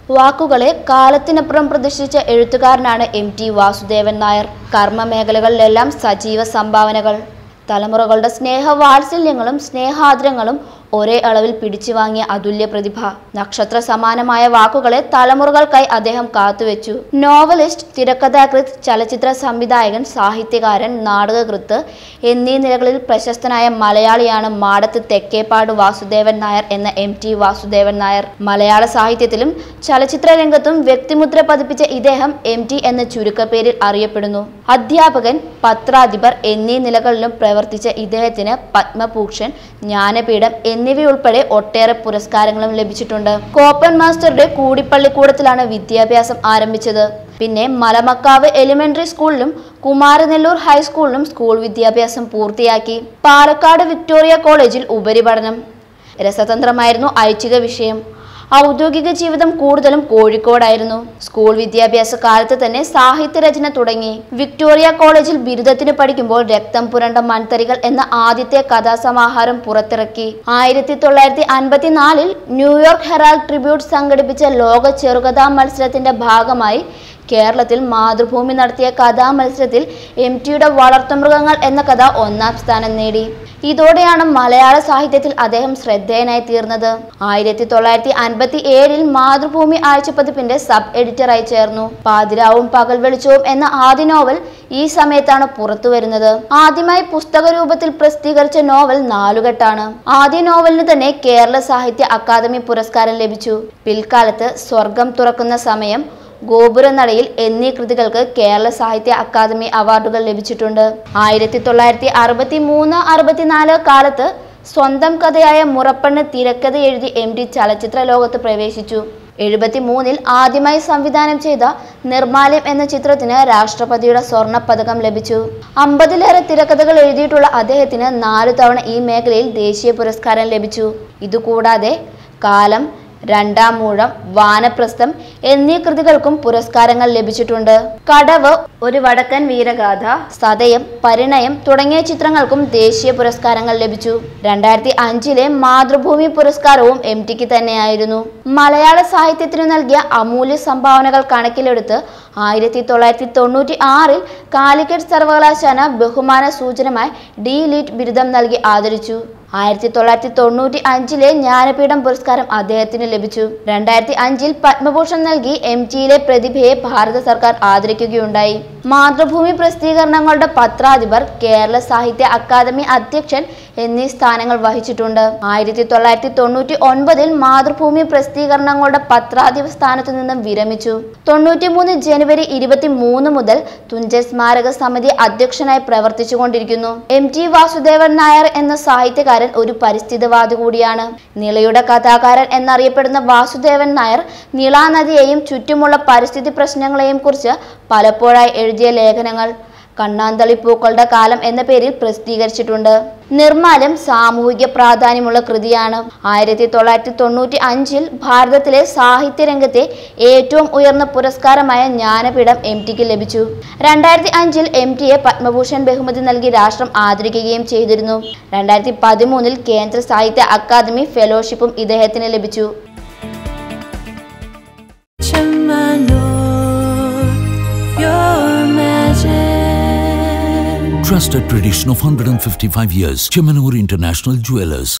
വാക്കുകളെ കാലത്തിനപ്പുറം പ്രതിഷ്ഠിച്ച എഴുത്തുകാരനാണ് എം ടി വാസുദേവൻ നായർ കർമ്മ മേഖലകളിലെല്ലാം സജീവ സംഭാവനകൾ തലമുറകളുടെ സ്നേഹവാത്സല്യങ്ങളും സ്നേഹാദരങ്ങളും ഒരേ അളവിൽ പിടിച്ചു വാങ്ങിയ അതുല്യ പ്രതിഭ നക്ഷത്ര സമാനമായ വാക്കുകളെ തലമുറകൾക്കായി അദ്ദേഹം കാത്തുവെച്ചു നോവലിസ്റ്റ് തിരക്കഥാകൃത്ത് ചലച്ചിത്ര സംവിധായകൻ സാഹിത്യകാരൻ നാടകകൃത്ത് എന്നീ നിലകളിൽ പ്രശസ്തനായ മലയാളിയാണ് മാടത്ത് തെക്കേപ്പാട് വാസുദേവൻ നായർ എന്ന എം ടി വാസുദേവൻ നായർ മലയാള സാഹിത്യത്തിലും ചലച്ചിത്ര രംഗത്തും വ്യക്തിമുദ്ര പതിപ്പിച്ച ഇദ്ദേഹം എം ടി എന്ന ചുരുക്കപ്പേരിൽ അറിയപ്പെടുന്നു അധ്യാപകൻ പത്രാധിപർ എന്നീ നിലകളിലും പ്രവർത്തിച്ച ഇദ്ദേഹത്തിന് പത്മഭൂഷൺ ജ്ഞാനപീഠം എന്നിവയുൾപ്പെടെ ഒട്ടേറെ പുരസ്കാരങ്ങളും ലഭിച്ചിട്ടുണ്ട് കോപ്പൻ മാസ്റ്ററുടെ കൂടിപ്പള്ളിക്കൂടത്തിലാണ് വിദ്യാഭ്യാസം ആരംഭിച്ചത് പിന്നെ മലമക്കാവ് എലിമെന്ററി സ്കൂളിലും കുമാരനെല്ലൂർ ഹൈസ്കൂളിലും സ്കൂൾ വിദ്യാഭ്യാസം പൂർത്തിയാക്കി പാലക്കാട് വിക്ടോറിയ കോളേജിൽ ഉപരിപഠനം രസതന്ത്രമായിരുന്നു ഐച്ഛിക വിഷയം ഔദ്യോഗിക ജീവിതം കൂടുതലും കോഴിക്കോടായിരുന്നു സ്കൂൾ വിദ്യാഭ്യാസ കാലത്ത് തന്നെ സാഹിത്യരചന തുടങ്ങി വിക്ടോറിയ കോളേജിൽ ബിരുദത്തിന് പഠിക്കുമ്പോൾ രക്തം പുരണ്ട മൺതരികൾ എന്ന ആദ്യത്തെ കഥാസമാഹാരം പുറത്തിറക്കി ആയിരത്തി തൊള്ളായിരത്തി അൻപത്തിനാലിൽ ന്യൂയോർക്ക് ഹെറാൾഡ് ട്രിബ്യൂട്ട് സംഘടിപ്പിച്ച ലോക ചെറുകഥാ മത്സരത്തിന്റെ ഭാഗമായി കേരളത്തിൽ മാതൃഭൂമി നടത്തിയ കഥാമത്സരത്തിൽ എം ടിയുടെ വളർത്തുമൃഗങ്ങൾ എന്ന കഥ ഒന്നാം സ്ഥാനം നേടി ഇതോടെയാണ് മലയാള സാഹിത്യത്തിൽ അദ്ദേഹം ശ്രദ്ധേയനായി തീർന്നത് ആയിരത്തി തൊള്ളായിരത്തി അൻപത്തി ഏഴിൽ മാതൃഭൂമി ആഴ്ചപ്പതിപ്പിന്റെ സബ് എഡിറ്ററായി ചേർന്നു പാതിരാവും പകൽ വെളിച്ചവും എന്ന ആദ്യ നോവൽ ഈ സമയത്താണ് പുറത്തു വരുന്നത് ആദ്യമായി പുസ്തക രൂപത്തിൽ പ്രസിദ്ധീകരിച്ച നോവൽ നാലുകെട്ടാണ് ആദ്യ നോവലിന് തന്നെ കേരള സാഹിത്യ അക്കാദമി പുരസ്കാരം ലഭിച്ചു പിൽക്കാലത്ത് സ്വർഗം തുറക്കുന്ന സമയം ഗോപുരനടയിൽ എന്നീ കൃതികൾക്ക് കേരള സാഹിത്യ അക്കാദമി അവാർഡുകൾ ലഭിച്ചിട്ടുണ്ട് ആയിരത്തി തൊള്ളായിരത്തി അറുപത്തി മൂന്ന് അറുപത്തിനാല് കാലത്ത് സ്വന്തം കഥയായ മുറപ്പെണ്ണ് തിരക്കഥ എഴുതി എം ടി ചലച്ചിത്ര ലോകത്ത് പ്രവേശിച്ചു എഴുപത്തി മൂന്നിൽ ആദ്യമായി സംവിധാനം ചെയ്ത നിർമാല്യം എന്ന ചിത്രത്തിന് രാഷ്ട്രപതിയുടെ സ്വർണ്ണ പതകം ലഭിച്ചു അമ്പതിലേറെ തിരക്കഥകൾ എഴുതിയിട്ടുള്ള അദ്ദേഹത്തിന് നാലു തവണ ഈ മേഖലയിൽ ദേശീയ പുരസ്കാരം ലഭിച്ചു ഇതുകൂടാതെ കാലം രണ്ടാം മൂഴം വാനപ്രസ്ഥം എന്നീ കൃതികൾക്കും പുരസ്കാരങ്ങൾ ലഭിച്ചിട്ടുണ്ട് കടവ് ഒരു വടക്കൻ വീരഗാഥ സതയം പരിണയം തുടങ്ങിയ ചിത്രങ്ങൾക്കും ദേശീയ പുരസ്കാരങ്ങൾ ലഭിച്ചു രണ്ടായിരത്തി അഞ്ചിലെ മാതൃഭൂമി പുരസ്കാരവും എം ടിക്ക് തന്നെയായിരുന്നു മലയാള സാഹിത്യത്തിന് നൽകിയ അമൂല്യ സംഭാവനകൾ കണക്കിലെടുത്ത് ആയിരത്തി തൊള്ളായിരത്തി തൊണ്ണൂറ്റി ആറിൽ കാലിക്കറ്റ് സർവകലാശാല ബഹുമാന സൂചനമായി ഡി ലിറ്റ് ബിരുദം നൽകി ആദരിച്ചു ആയിരത്തി തൊള്ളായിരത്തി തൊണ്ണൂറ്റി അഞ്ചിലെ ജ്ഞാനപീഠം പുരസ്കാരം അദ്ദേഹത്തിന് ലഭിച്ചു രണ്ടായിരത്തി അഞ്ചിൽ പത്മഭൂഷൺ നൽകി എം ടിയിലെ പ്രതിഭയെ ഭാരത സർക്കാർ ആദരിക്കുകയുണ്ടായി മാതൃഭൂമി പ്രസിദ്ധീകരണങ്ങളുടെ പത്രാധിപർ കേരള സാഹിത്യ അക്കാദമി അധ്യക്ഷൻ എന്നീ സ്ഥാനങ്ങൾ വഹിച്ചിട്ടുണ്ട് ആയിരത്തി തൊള്ളായിരത്തി തൊണ്ണൂറ്റി ഒൻപതിൽ മാതൃഭൂമി പ്രസിദ്ധീകരണങ്ങളുടെ പത്രാധിപ സ്ഥാനത്തു നിന്നും വിരമിച്ചു തൊണ്ണൂറ്റിമൂന്ന് ജനുവരി ഇരുപത്തി മൂന്ന് മുതൽ തുഞ്ചൻ സ്മാരക സമിതി അധ്യക്ഷനായി പ്രവർത്തിച്ചുകൊണ്ടിരിക്കുന്നു എം ടി വാസുദേവൻ നായർ എന്ന സാഹിത്യകാരൻ ഒരു പരിസ്ഥിതിവാദി കൂടിയാണ് നിളയുടെ കഥാകാരൻ എന്നറിയപ്പെടുന്ന വാസുദേവൻ നായർ നിള നദിയെയും ചുറ്റുമുള്ള പരിസ്ഥിതി പ്രശ്നങ്ങളെയും കുറിച്ച് പലപ്പോഴായി എഴുതിയ ലേഖനങ്ങൾ കണ്ണാന്തളി പൂക്കളുടെ കാലം എന്ന പേരിൽ പ്രസിദ്ധീകരിച്ചിട്ടുണ്ട് നിർമ്മാലം സാമൂഹിക പ്രാധാന്യമുള്ള കൃതിയാണ് ആയിരത്തി തൊള്ളായിരത്തി തൊണ്ണൂറ്റി അഞ്ചിൽ ഭാരതത്തിലെ സാഹിത്യ രംഗത്തെ ഏറ്റവും ഉയർന്ന പുരസ്കാരമായ ജ്ഞാനപീഠം എം ടിക്ക് ലഭിച്ചു രണ്ടായിരത്തി അഞ്ചിൽ എം ടിയെ പത്മഭൂഷൺ ബഹുമതി നൽകി രാഷ്ട്രം ആദരിക്കുകയും ചെയ്തിരുന്നു രണ്ടായിരത്തി പതിമൂന്നിൽ കേന്ദ്ര സാഹിത്യ അക്കാദമി ഫെലോഷിപ്പും ഇദ്ദേഹത്തിന് ലഭിച്ചു Trusted tradition of 155 years. Chemanur International Jewelers.